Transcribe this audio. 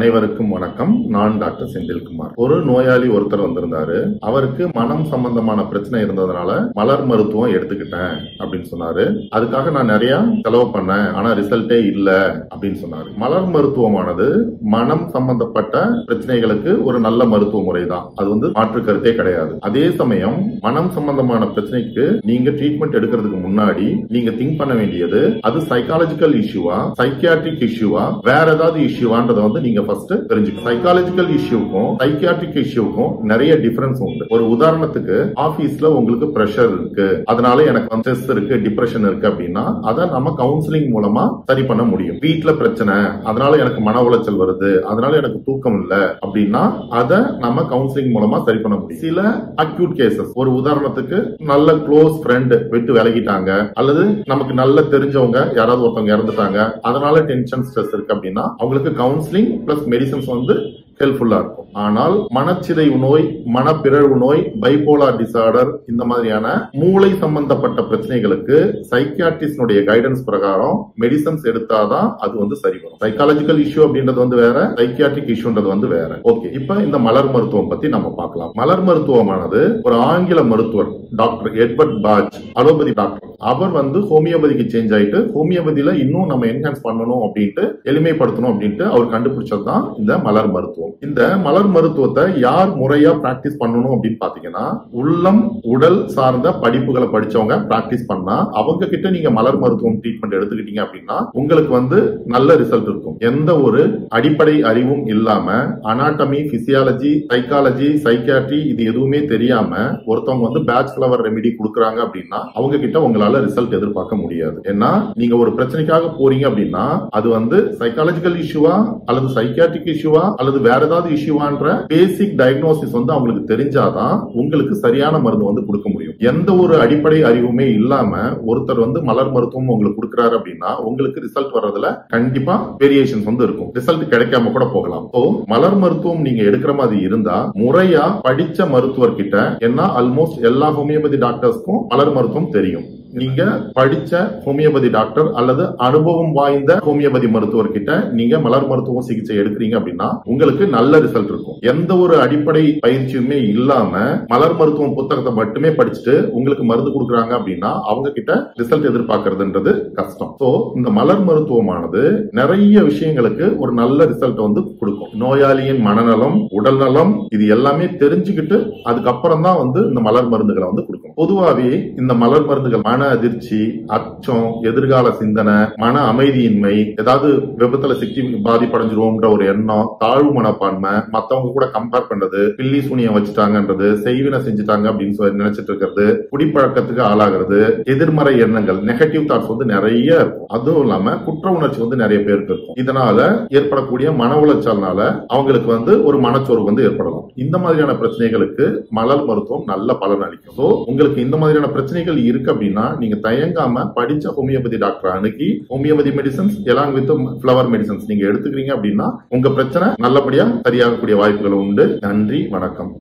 அனைவருக்கும் வணக்கம் நான் டாக்டர் செந்தில்குமார் ஒரு நோயாளி ஒருத்தர் வந்திருந்தாரு அவருக்கு மனம் சம்பந்தமான பிரச்சனை இருந்ததுனால மலர் மருத்துவம் எடுத்துக்கிட்டேன் அப்படின்னு சொன்னாரு அதுக்காக நான் நிறைய செலவு பண்ணேன் ஆனா ரிசல்ட்டே இல்ல அப்படின்னு சொன்னாரு மலர் மருத்துவமானது மனம் சம்பந்தப்பட்ட பிரச்சனைகளுக்கு ஒரு நல்ல மருத்துவ முறை தான் அது வந்து மாற்று கருத்தே கிடையாது அதே சமயம் மனம் சம்பந்தமான பிரச்சனைக்கு நீங்க ட்ரீட்மெண்ட் எடுக்கிறதுக்கு முன்னாடி நீங்க திங்க் பண்ண வேண்டியது அது சைக்காலஜிக்கல் இஷ்யூவா சைக்கியாட்ரிக் இஷ்யூவா வேற ஏதாவது இஷ்யூவான்றத வந்து நீங்க ஃபர்ஸ்ட் தெரிஞ்சுக்கணும் சைக்காலஜிக்கல் இஷ்யூக்கும் சைக்கியாட்ரிக் இஷ்யூக்கும் நிறைய டிஃபரன்ஸ் உண்டு ஒரு உதாரணத்துக்கு ஆபீஸ்ல உங்களுக்கு பிரஷர் இருக்கு அதனால எனக்கு வந்து ஸ்ட்ரெஸ் இருக்கு டிப்ரெஷன் இருக்கு அப்படின்னா அதை நம்ம கவுன்சிலிங் மூலமா சரி பண்ண முடியும் வீட்ல பிரச்சனை அதனால எனக்கு மன உளைச்சல் வருது அதனால எனக்கு தூக்கம் இல்ல அப்படின்னா அதை நம்ம கவுன்சிலிங் மூலமா சரி பண்ண முடியும் சில அக்யூட் கேசஸ் ஒரு உதாரணத்துக்கு நல்ல க்ளோஸ் ஃப்ரெண்ட் விட்டு விலகிட்டாங்க அல்லது நமக்கு நல்ல தெரிஞ்சவங்க யாராவது ஒருத்தவங்க இறந்துட்டாங்க அதனால டென்ஷன் ஸ்ட்ரெஸ் இருக்கு அப்படின்னா அவங்களுக்கு கவுன்சிலிங் பிளஸ் மெடிசன்ஸ் வந்து ஹெல்ப்ஃபுல்லா இருக்கும் ஆனால் மனச்சிதைவு நோய் மனப்பிறழ்வு நோய் பைபோலார் டிசார்டர் இந்த மாதிரியான மூளை சம்பந்தப்பட்ட பிரச்சனைகளுக்கு சைக்கியாட்ரிஸ்டுடைய கைடன்ஸ் பிரகாரம் மெடிசன்ஸ் எடுத்தாதான் அது வந்து சரி வரும் சைக்காலஜிக்கல் இஷ்யூ அப்படின்றது வந்து வேற சைக்கியாட்ரிக் இஷ்யூன்றது வந்து வேற ஓகே இப்ப இந்த மலர் மருத்துவம் பத்தி நம்ம பார்க்கலாம் மலர் மருத்துவமானது ஒரு ஆங்கில மருத்துவர் doctor Edward Bach allopathy doctor அவர் வந்து ஹோமியோபதிக்கு சேஞ்ச் ஆயிட்டு ஹோமியோபதியில இன்னும் நம்ம என்ஹான்ஸ் பண்ணணும் அப்படின்ட்டு எளிமைப்படுத்தணும் அப்படின்ட்டு அவர் கண்டுபிடிச்சது தான் இந்த மலர் மருத்துவம் இந்த மலர் மருத்துவத்தை யார் முறையா பிராக்டிஸ் பண்ணணும் அப்படின்னு பாத்தீங்கன்னா உள்ளம் உடல் சார்ந்த படிப்புகளை படிச்சவங்க பிராக்டிஸ் பண்ணா அவங்க கிட்ட நீங்க மலர் மருத்துவம் ட்ரீட்மெண்ட் எடுத்துக்கிட்டீங்க அப்படின்னா உங்களுக்கு வந்து நல்ல ரிசல்ட் இருக்கும் எந்த ஒரு அடிப்படை அறிவும் இல்லாம அனாட்டமி பிசியாலஜி சைக்காலஜி சைக்கியாட்ரி இது எதுவுமே தெரியாம ஒருத்தவங்க வந்து பேட்ச் ஃபிளவர் ரெமெடி கொடுக்குறாங்க அப்படின்னா அவங்க கிட்ட உங்களால ரிசல்ட் எதிர்பார்க்க முடியாது ஏன்னா நீங்க ஒரு பிரச்சனைக்காக போறீங்க அப்படின்னா அது வந்து சைக்காலஜிக்கல் இஷ்யூவா அல்லது சைக்கியாட்ரிக் இஷ்யூவா அல்லது வேற ஏதாவது இஷ்யூவான்ற பேசிக் டயக்னோசிஸ் வந்து அவங்களுக்கு தெரிஞ்சாதான் உங்களுக்கு சரியான மருந்து வந்து கொடுக்க முடியும் எந்த ஒரு அடிப்படை அறிவுமே இல்லாம ஒருத்தர் வந்து மலர் மருத்துவம் உங்களுக்கு கொடுக்குறாரு அப்படின்னா உங்களுக்கு ரிசல்ட் வர்றதுல கண்டிப்பா வேரியேஷன்ஸ் வந்து இருக்கும் ரிசல்ட் கிடைக்காம கூட போகலாம் ஸோ மலர் மருத்துவம் நீங்க எடுக்கிற மாதிரி இருந்தா முறையா படிச்ச மருத்துவர் கிட்ட ஏன்னா ஆல்மோஸ்ட் எல்லா ஹோமியோபதி டாக்டர்ஸ்க்கும் மலர் மருத்துவம் தெரியும் நீங்க படிச்ச ஹோமியோபதி டாக்டர் அல்லது அனுபவம் வாய்ந்த ஹோமியோபதி மருத்துவர் கிட்ட நீங்க மலர் மருத்துவம் சிகிச்சை எடுக்கிறீங்க அப்படின்னா உங்களுக்கு நல்ல ரிசல்ட் இருக்கும் எந்த ஒரு அடிப்படை பயிற்சியுமே இல்லாம மலர் மருத்துவம் புத்தகத்தை மட்டுமே படிச்சுட்டு உங்களுக்கு மருந்து கொடுக்குறாங்க அப்படின்னா அவங்க கிட்ட ரிசல்ட் எதிர்பார்க்கறதுன்றது கஷ்டம் சோ இந்த மலர் மருத்துவமானது நிறைய விஷயங்களுக்கு ஒரு நல்ல ரிசல்ட் வந்து கொடுக்கும் நோயாளியின் மனநலம் உடல் நலம் இது எல்லாமே தெரிஞ்சுக்கிட்டு அதுக்கப்புறம் தான் வந்து இந்த மலர் மருந்துகளை வந்து கொடுக்கும் பொதுவாவே இந்த மலர் மருந்துகள் மன அதிர்ச்சி அச்சம் எதிர்கால சிந்தனை மன அமைதியின்மை ஏதாவது விபத்துல சிக்கி பாதிப்படைஞ்சிருவோம்ன்ற ஒரு எண்ணம் தாழ்வு மனப்பான்மை மத்தவங்க கூட கம்பேர் பண்றது பில்லி சூனியம் வச்சுட்டாங்கன்றது செய்வினை செஞ்சுட்டாங்க அப்படின்னு சொல்லி நினைச்சிட்டு இருக்கிறது குடிப்பழக்கத்துக்கு ஆளாகிறது எதிர்மறை எண்ணங்கள் நெகட்டிவ் தாட்ஸ் வந்து நிறைய இருக்கும் அதுவும் இல்லாம குற்ற உணர்ச்சி வந்து நிறைய பேருக்கு இருக்கும் இதனால ஏற்படக்கூடிய மன உளைச்சல்னால அவங்களுக்கு வந்து ஒரு மனச்சோர்வு வந்து ஏற்படலாம் இந்த மாதிரியான பிரச்சனைகளுக்கு மலர் மருத்துவம் நல்ல பலன் அளிக்கும் ஸோ உங்களுக்கு இந்த மாதிரியான பிரச்சனைகள் இருக்கு அப்படின்னா நீங்க தயங்காம படிச்ச ஹோமியோபதி டாக்டர் அணுகி homeopathy medicines along with flower medicines நீங்க எடுத்துக்கிறீங்க அப்படின்னா உங்க பிரச்சனை நல்லபடியா சரியாகக்கூடிய வாய்ப்புகள் உண்டு நன்றி வணக்கம்